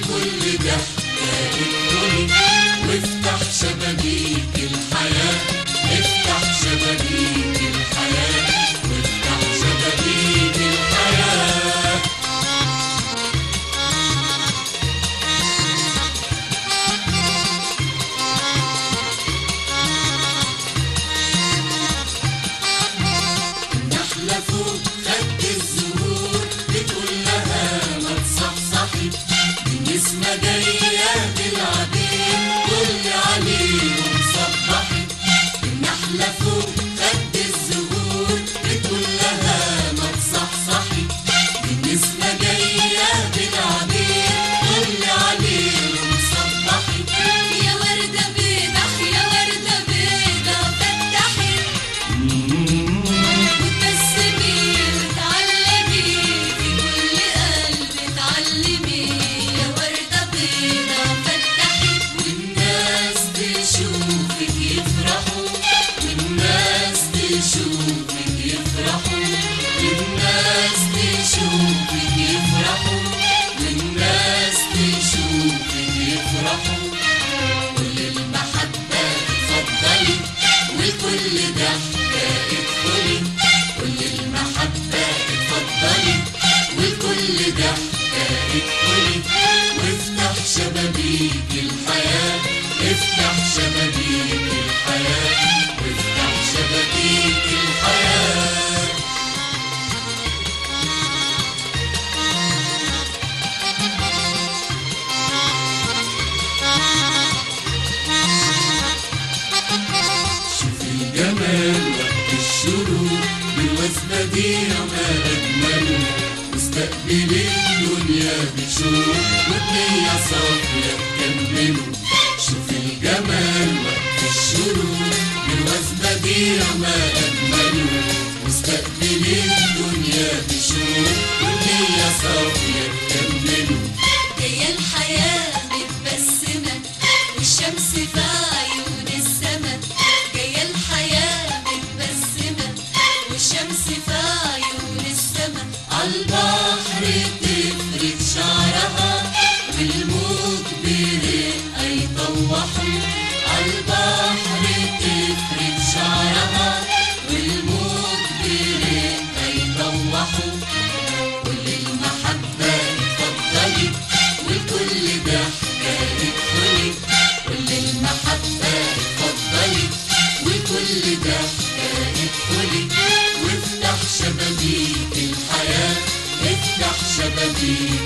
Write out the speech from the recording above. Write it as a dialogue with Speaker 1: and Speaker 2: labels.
Speaker 1: والكل ضحكة ادخلي وافتح شبابيك الحياة افتح شبابيك الحياة وافتح شبابيك الحياة نحلة فوق خد الزهور بتقول لها ما تصحصحي النسمة جاية بالعبيد كل عليهم صبحي النحلة فوق خد الزهور بتقول لها ما تصحصحي النسمة جاية بالعبيد كل عليهم صبحي
Speaker 2: يا وردة بيضة يا وردة بيضة فتحي وتبسمي وتعلمي في كل قلب تعلمي يا وردة بيضة فتحي
Speaker 1: والناس تشوفك يفرحوا والناس تشوفك يفرحوا والناس تشوفك يفرحوا والناس تشوفك يفرحوا كل المحبة اتفضلي والكل ضحكة ادخلي كل المحبة اتفضلي والكل ضحكة ادخلي وافتح شبابيك الحياة افتح شبابيك الحياة وافتح شبابيك الحياة شوف الجمال وقت الشروق بالوثبة دي ما أجمله واستقبل الدنيا بشوق وبنية صافية تكمله شوف الجمال وقت الشروق بالوثبة دي ما أجمله واستقبل الدنيا بشوق وبنية صافية تكمله
Speaker 2: جاية الحياة متبسمة والشمس في عيون السما جاية الحياة متبسمة والشمس في عيون السما
Speaker 1: عالبحر تفرد شعرها والموج برقة يطوحوا عالبحر تفرد شعرها والموج برقة يطوحوا كل المحبة اتفضلي والكل ضحكة ادخلي كل المحبة اتفضلي والكل ضحكة ادخلي وافتح شبابيك الحياة افتح شبابيك